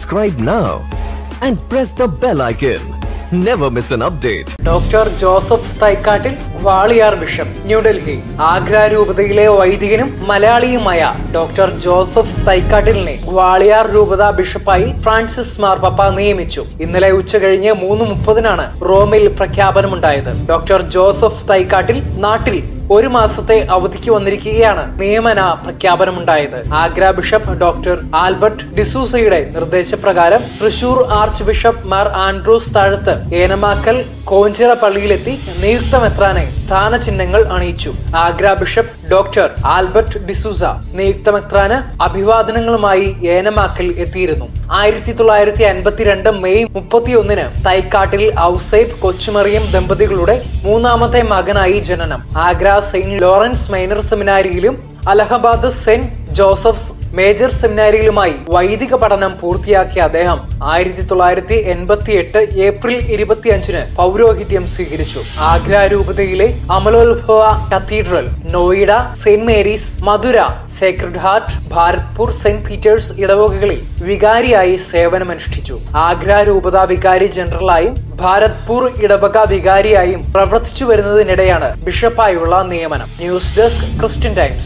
Subscribe now and press the bell icon. Never miss an update. Doctor Joseph Thaikattil Valiyar bishop New Delhi Agra രൂപതയിലെ വൈദികനും മലയാളിയുമായ doctor Joseph തൈക്കാട്ടിലിനെ വാളിയാർ രൂപത ബിഷപ്പായി Francis മാർപ്പാപ്പ നിയമിച്ചു ഇന്നലെ ഉച്ച കഴിഞ്ഞ് മൂന്ന് മുപ്പതിനാണ് റോമിൽ പ്രഖ്യാപനമുണ്ടായത് ഡോക്ടർ ജോസഫ് തൈക്കാട്ടിൽ നാട്ടിൽ ഒരു മാസത്തെ അവധിക്ക് വന്നിരിക്കുകയാണ് നിയമന പ്രഖ്യാപനമുണ്ടായത് ആഗ്ര ബിഷപ്പ് ഡോക്ടർ ആൽബർട്ട് ഡിസൂസയുടെ നിർദ്ദേശപ്രകാരം Thrissur archbishop Mar Andrews Thazhath Enamakkal Konchira പള്ളിയിലെത്തി നിയുക്തമെത്രാനെ സ്ഥാനചിഹ്നങ്ങൾ അണിയിച്ചു Agra bishop doctor Albert D'Souza നിയുക്തമെത്രാന് അഭിവാദനങ്ങളുമായി ഏനമാക്കൽ എത്തിയിരുന്നു ആയിരത്തി തൊള്ളായിരത്തി അൻപത്തിരണ്ട് മെയ് മുപ്പത്തിയൊന്നിന് തൈക്കാട്ടിൽ ഔസൈബ് കൊച്ചുമറിയം ദമ്പതികളുടെ മൂന്നാമത്തെ മകനായി ജനനം ആഗ്ര സെയിന്റ് ലോറൻസ് മൈനർ സെമിനാരിയിലും അലഹബാദ് സെന്റ് ജോസഫ്സ് മേജർ സെമിനാരിയിലുമായി വൈദിക പഠനം പൂർത്തിയാക്കിയ അദ്ദേഹം ആയിരത്തി തൊള്ളായിരത്തി എൺപത്തി എട്ട് ഏപ്രിൽ ഇരുപത്തി അഞ്ചിന് പൗരോഹിത്യം സ്വീകരിച്ചു ആഗ്ര രൂപതയിലെ അമലോത്ഭവ cathedral Noida Saint Mary's Mathura Sacred Heart Bharatpur Saint Peter's ഇടവകകളിൽ വികാരിയായി സേവനമനുഷ്ഠിച്ചു ആഗ്ര രൂപത വികാരി ജനറലായും ഭാരത്പൂർ ഇടവക വികാരിയായും പ്രവർത്തിച്ചു വരുന്നതിനിടെയാണ് ബിഷപ്പായുള്ള നിയമനം news desk Christian Times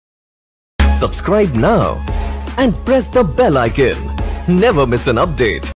Subscribe now and press the bell icon. Never miss an update.